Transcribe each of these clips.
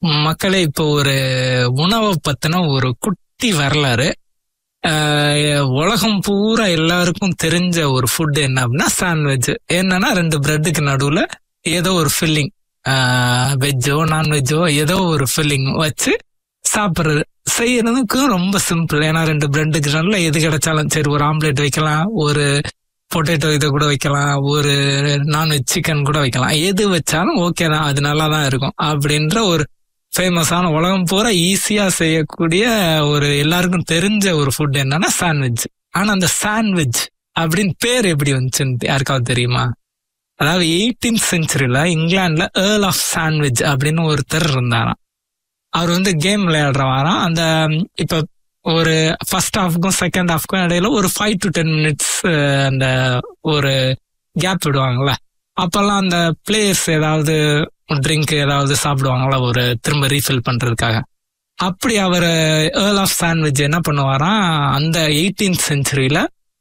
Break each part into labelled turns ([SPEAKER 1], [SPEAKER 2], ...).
[SPEAKER 1] மக்களே இப்போ ஒரு உணவை பத்தின ஒரு குட்டி வரலாறு ஆஹ் உலகம் பூரா எல்லாருக்கும் தெரிஞ்ச ஒரு ஃபுட் என்ன அப்படின்னா சாண்ட்விச் என்னன்னா ரெண்டு பிரெட்டுக்கு நடுவுல ஏதோ ஒரு ஃபில்லிங் வெஜ்ஜோ நான்வெஜ்ஜோ ஏதோ ஒரு ஃபில்லிங் வச்சு சாப்பிட்றது செய்யறதுக்கும் ரொம்ப சிம்பிள் ஏன்னா ரெண்டு பிரெட்டுக்கு நடுவில் எது கிடைச்சாலும் சரி ஒரு ஆம்லெட் வைக்கலாம் ஒரு பொட்டேட்டோ இதை கூட வைக்கலாம் ஒரு நான்வெஜ் சிக்கன் கூட வைக்கலாம் எது வச்சாலும் ஓகே தான் அது நல்லா தான் இருக்கும் அப்படின்ற ஒரு ஃபேமஸான உலகம் பூரா ஈஸியா செய்யக்கூடிய ஒரு எல்லாருக்கும் தெரிஞ்ச ஒரு ஃபுட் என்னன்னா சாண்ட்விச் ஆனா அந்த சாண்ட்விச் அப்படின்னு பேர் எப்படி வந்துச்சுன்னு யாருக்காவது தெரியுமா அதாவது எயிட்டீன் செஞ்சுரியில இங்கிலாந்துல ஏர்ல் ஆஃப் சாண்ட்விச் அப்படின்னு ஒருத்தர் இருந்தாராம் அவர் வந்து கேம் விளையாடுறவாராம் அந்த ம், இப்ப ஒரு ஃபர்ஸ்ட் ஹாஃப்க்கும் செகண்ட் ஹாஃப்க்கும் இடையில ஒரு ஃபைவ் டு டென் மினிட்ஸ் அந்த ஒரு கேப் விடுவாங்கல்ல அப்பெல்லாம் அந்த பிளேயர்ஸ் ஏதாவது ட்ரிங்க் ஏதாவது சாப்பிடுவாங்களா ஒரு திரும்ப ரீஃபில் பண்றதுக்காக அப்படி அவர் ஏர்ல் ஆஃப் சாண்ட்விச் என்ன பண்ணுவாராம் அந்த எயிட்டீன்த் செஞ்சுரியில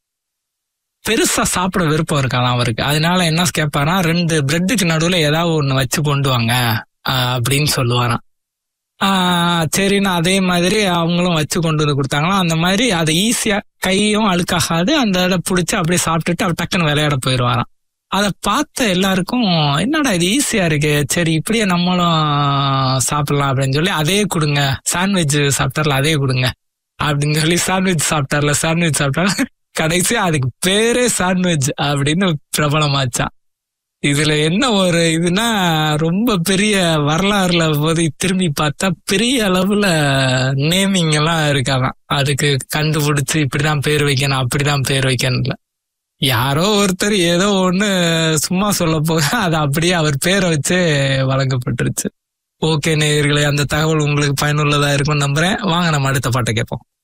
[SPEAKER 1] பெருசா சாப்பிட விருப்பம் இருக்கலாம் அவருக்கு அதனால என்ன கேட்பாராம் ரெண்டு பிரெட்டுக்கு நடுவுல ஏதாவது ஒண்ணு வச்சு கொண்டு வாங்க ஆஹ் அப்படின்னு சொல்லுவாராம் ஆஹ் சரின்னு அதே மாதிரி அவங்களும் வச்சு கொண்டு வந்து கொடுத்தாங்களாம் அந்த மாதிரி அதை ஈஸியா கையும் அழுக்காகாது அந்த இதை பிடிச்சி அப்படியே சாப்பிட்டுட்டு அவர் டக்குன்னு விளையாட போயிடுவாராம் அதை பார்த்த எல்லாருக்கும் என்னடா இது ஈஸியா இருக்கு சரி இப்படியே நம்மளும் சாப்பிடலாம் அப்படின்னு சொல்லி அதே கொடுங்க சாண்ட்விச் சாப்பிட்டார்ல அதே கொடுங்க அப்படின்னு சொல்லி சாண்ட்விச் சாப்பிட்டார்ல சாண்ட்விச் சாப்பிட்டாரு கடைசி அதுக்கு பேரே சாண்ட்விச் அப்படின்னு பிரபலமாச்சான் இதுல என்ன ஒரு இதுனா ரொம்ப பெரிய வரலாறுல போது திரும்பி பார்த்தா பெரிய அளவுல நேமிங் எல்லாம் இருக்காதான் அதுக்கு கண்டுபிடிச்சு இப்படிதான் பேர் வைக்கணும் அப்படிதான் பேர் வைக்கணும்ல யாரோ ஒருத்தர் ஏதோ ஒண்ணு சும்மா சொல்ல போக அது அப்படியே அவர் பேரை வச்சு வழங்கப்பட்டுருச்சு ஓகே நேயர்களே அந்த தகவல் உங்களுக்கு பயனுள்ளதா இருக்கும் நம்புறேன் வாங்க நம்ம அடுத்த பாட்டை கேட்போம்